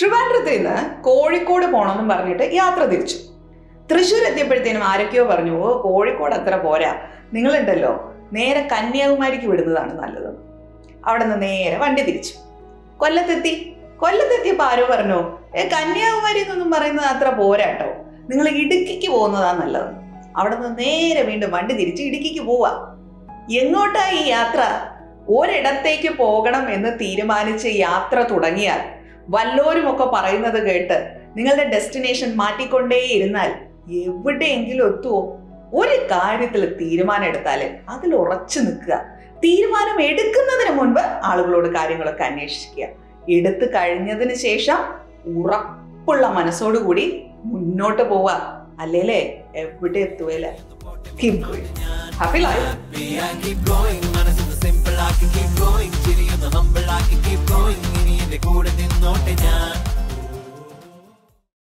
ട്രിവാൻഡ്രത്തിൽ നിന്ന് കോഴിക്കോട് പോകണമെന്നും പറഞ്ഞിട്ട് യാത്ര തിരിച്ചു തൃശ്ശൂർ എത്തിയപ്പോഴത്തേനും ആരൊക്കെയോ പറഞ്ഞു ഓ കോഴിക്കോട് അത്ര പോരാ നിങ്ങളുണ്ടല്ലോ നേരെ കന്യാകുമാരിക്ക് വിടുന്നതാണ് നല്ലത് അവിടെ നിന്ന് നേരെ വണ്ടി തിരിച്ചു കൊല്ലത്തെത്തി കൊല്ലത്തെത്തിയപ്പോൾ ആരോ പറഞ്ഞു ഏ കന്യാകുമാരി എന്നൊന്നും പറയുന്നത് അത്ര പോരാട്ടോ നിങ്ങൾ ഇടുക്കിക്ക് പോകുന്നതാ നല്ലത് അവിടെ നിന്ന് നേരെ വീണ്ടും വണ്ടി തിരിച്ച് ഇടുക്കിക്ക് പോവാ എങ്ങോട്ടാ ഈ യാത്ര ഒരിടത്തേക്ക് പോകണം എന്ന് തീരുമാനിച്ച് യാത്ര തുടങ്ങിയാൽ വല്ലോരുമൊക്കെ പറയുന്നത് കേട്ട് നിങ്ങളുടെ ഡെസ്റ്റിനേഷൻ മാറ്റിക്കൊണ്ടേയിരുന്നാൽ എവിടെയെങ്കിലും എത്തുമോ ഒരു കാര്യത്തിൽ തീരുമാനം എടുത്താല് അതിൽ ഉറച്ചു നിൽക്കുക തീരുമാനം എടുക്കുന്നതിന് മുൻപ് ആളുകളോട് കാര്യങ്ങളൊക്കെ അന്വേഷിക്കുക എടുത്തു കഴിഞ്ഞതിന് ശേഷം ഉറപ്പുള്ള മനസ്സോടുകൂടി മുന്നോട്ട് പോവുക അല്ലേലേ എവിടെ എത്തുകയില്ല happy life I keep going, മനസ്സിന് simple ആക്കി keep going ചിരിയുന്ന humble ആക്കി keep going ഇനി എന്റെ കൂടെ നിന്നോട്ടെ ഞാൻ